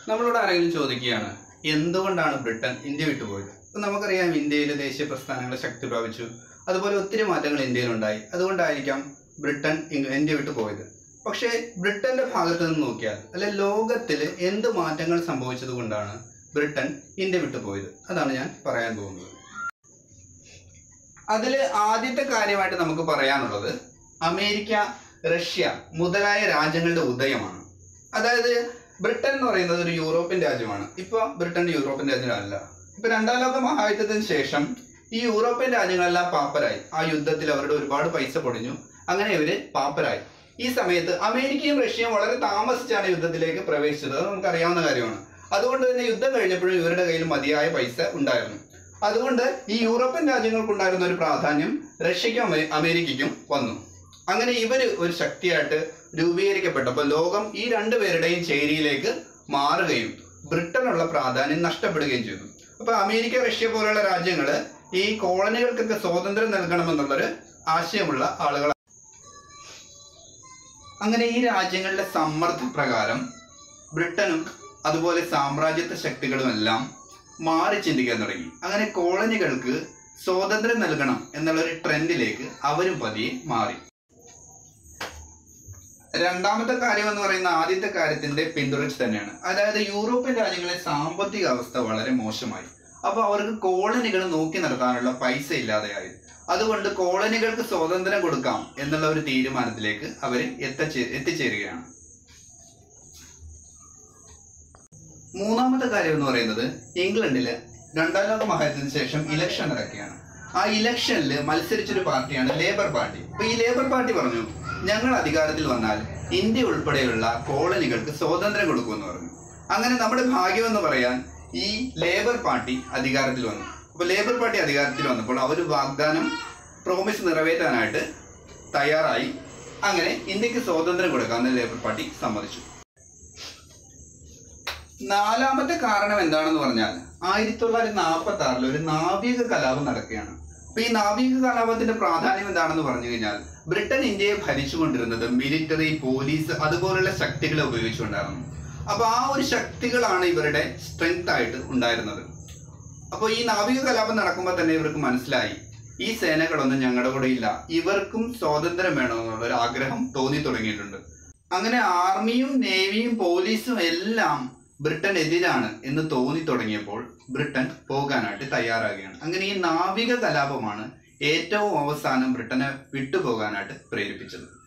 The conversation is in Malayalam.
നമ്മളോട് ആരെങ്കിലും ചോദിക്കുകയാണ് എന്തുകൊണ്ടാണ് ബ്രിട്ടൻ ഇന്ത്യ വിട്ടുപോയത് ഇപ്പൊ നമുക്കറിയാം ഇന്ത്യയിലെ ദേശീയ പ്രസ്ഥാനങ്ങൾ ശക്തി പ്രാപിച്ചു അതുപോലെ ഒത്തിരി മാറ്റങ്ങൾ ഇന്ത്യയിലുണ്ടായി അതുകൊണ്ടായിരിക്കാം ബ്രിട്ടൻ ഇങ് ഇന്ത്യ വിട്ടു പോയത് പക്ഷേ ബ്രിട്ടന്റെ ഭാഗത്ത് നിന്ന് നോക്കിയാൽ അല്ലെ ലോകത്തിൽ എന്ത് മാറ്റങ്ങൾ സംഭവിച്ചത് കൊണ്ടാണ് ബ്രിട്ടൻ ഇന്ത്യ വിട്ടു പോയത് അതാണ് ഞാൻ പറയാൻ പോകുന്നത് അതിൽ ആദ്യത്തെ കാര്യമായിട്ട് നമുക്ക് പറയാനുള്ളത് അമേരിക്ക റഷ്യ മുതലായ രാജ്യങ്ങളുടെ ഉദയമാണ് അതായത് ബ്രിട്ടൻ എന്ന് പറയുന്നത് ഒരു യൂറോപ്യൻ രാജ്യമാണ് ഇപ്പൊ ബ്രിട്ടൻ യൂറോപ്യൻ രാജ്യമല്ല ഇപ്പൊ രണ്ടാം ലോക മഹായുദ്ധത്തിന് ശേഷം ഈ യൂറോപ്യൻ രാജ്യങ്ങളെല്ലാം പാപ്പരായി ആ യുദ്ധത്തിൽ അവരുടെ ഒരുപാട് പൈസ പൊടിഞ്ഞു അങ്ങനെ ഇവര് പാപ്പരായി ഈ സമയത്ത് അമേരിക്കയും റഷ്യയും വളരെ താമസിച്ചാണ് യുദ്ധത്തിലേക്ക് പ്രവേശിച്ചത് അത് നമുക്ക് അറിയാവുന്ന കാര്യമാണ് അതുകൊണ്ട് തന്നെ യുദ്ധം കഴിഞ്ഞപ്പോഴും ഇവരുടെ കയ്യിൽ മതിയായ പൈസ ഉണ്ടായിരുന്നു അതുകൊണ്ട് ഈ യൂറോപ്യൻ രാജ്യങ്ങൾക്കുണ്ടായിരുന്ന ഒരു പ്രാധാന്യം റഷ്യക്കും അമേ- അമേരിക്കയ്ക്കും വന്നു അങ്ങനെ ഇവര് ഒരു ശക്തിയായിട്ട് രൂപീകരിക്കപ്പെട്ടപ്പോൾ ലോകം ഈ രണ്ടുപേരുടെയും ചേരിയിലേക്ക് മാറുകയും ബ്രിട്ടനുള്ള പ്രാധാന്യം നഷ്ടപ്പെടുകയും ചെയ്തു അപ്പൊ അമേരിക്ക റഷ്യ പോലുള്ള രാജ്യങ്ങള് ഈ കോളനികൾക്കൊക്കെ സ്വാതന്ത്ര്യം നൽകണമെന്നുള്ളൊരു ആശയമുള്ള ആളുകളാണ് അങ്ങനെ ഈ രാജ്യങ്ങളുടെ സമ്മർദ്ദ പ്രകാരം ബ്രിട്ടനും അതുപോലെ സാമ്രാജ്യത്വ ശക്തികളും എല്ലാം മാറി ചിന്തിക്കാൻ തുടങ്ങി അങ്ങനെ കോളനികൾക്ക് സ്വാതന്ത്ര്യം നൽകണം എന്നുള്ള ഒരു ട്രെൻഡിലേക്ക് അവരും പതിയെ മാറി രണ്ടാമത്തെ കാര്യം എന്ന് പറയുന്ന ആദ്യത്തെ കാര്യത്തിന്റെ പിന്തുടർച്ച തന്നെയാണ് അതായത് യൂറോപ്യൻ രാജ്യങ്ങളിലെ സാമ്പത്തിക അവസ്ഥ വളരെ മോശമായി അപ്പൊ അവർക്ക് കോളനികൾ നോക്കി നടത്താനുള്ള പൈസ ഇല്ലാതെയായി അതുകൊണ്ട് കോളനികൾക്ക് സ്വാതന്ത്ര്യം കൊടുക്കാം എന്നുള്ള ഒരു തീരുമാനത്തിലേക്ക് അവർ എത്തിച്ചേ എത്തിച്ചേരുകയാണ് മൂന്നാമത്തെ കാര്യം എന്ന് പറയുന്നത് ഇംഗ്ലണ്ടില് രണ്ടാം ലോക മഹായുദ്ധത്തിന് ശേഷം ഇലക്ഷൻ നടക്കുകയാണ് ആ ഇലക്ഷനിൽ മത്സരിച്ചൊരു പാർട്ടിയാണ് ലേബർ പാർട്ടി അപ്പൊ ഈ ലേബർ പാർട്ടി പറഞ്ഞു ഞങ്ങൾ അധികാരത്തിൽ വന്നാൽ ഇന്ത്യ ഉൾപ്പെടെയുള്ള കോളനികൾക്ക് സ്വാതന്ത്ര്യം കൊടുക്കുമെന്ന് പറഞ്ഞു അങ്ങനെ നമ്മുടെ ഭാഗ്യം എന്ന് പറയാൻ ഈ ലേബർ പാർട്ടി അധികാരത്തിൽ വന്നു അപ്പൊ ലേബർ പാർട്ടി അധികാരത്തിൽ വന്നപ്പോൾ അവർ വാഗ്ദാനം പ്രോമിസ് നിറവേറ്റാനായിട്ട് തയ്യാറായി അങ്ങനെ ഇന്ത്യക്ക് സ്വാതന്ത്ര്യം കൊടുക്കാമെന്ന് ലേബർ പാർട്ടി സമ്മതിച്ചു നാലാമത്തെ കാരണം എന്താണെന്ന് പറഞ്ഞാൽ ആയിരത്തി തൊള്ളായിരത്തി നാൽപ്പത്തി ആറിൽ ഒരു നാവിക കലാപം നടക്കുകയാണ് അപ്പൊ ഈ നാവിക കലാപത്തിന്റെ പ്രാധാന്യം എന്താണെന്ന് പറഞ്ഞു കഴിഞ്ഞാൽ ബ്രിട്ടൻ ഇന്ത്യയെ ഭരിച്ചുകൊണ്ടിരുന്നത് മിലിറ്ററി പോലീസ് അതുപോലുള്ള ശക്തികളെ ഉപയോഗിച്ചുകൊണ്ടായിരുന്നു അപ്പൊ ആ ഒരു ശക്തികളാണ് ഇവരുടെ സ്ട്രെങ്ത് ആയിട്ട് ഉണ്ടായിരുന്നത് അപ്പോൾ ഈ നാവിക കലാപം നടക്കുമ്പോൾ തന്നെ ഇവർക്ക് മനസ്സിലായി ഈ സേനകളൊന്നും ഞങ്ങളുടെ കൂടെ ഇല്ല ഇവർക്കും സ്വാതന്ത്ര്യം വേണമെന്നുള്ള ഒരു ആഗ്രഹം തോന്നി തുടങ്ങിയിട്ടുണ്ട് അങ്ങനെ ആർമിയും നേവിയും പോലീസും എല്ലാം ബ്രിട്ടൻ എതിരാണ് എന്ന് തോന്നി തുടങ്ങിയപ്പോൾ ബ്രിട്ടൻ പോകാനായിട്ട് തയ്യാറാകുകയാണ് അങ്ങനെ ഈ നാവിക കലാപമാണ് ഏറ്റവും അവസാനം ബ്രിട്ടനെ വിട്ടുപോകാനായിട്ട് പ്രേരിപ്പിച്ചത്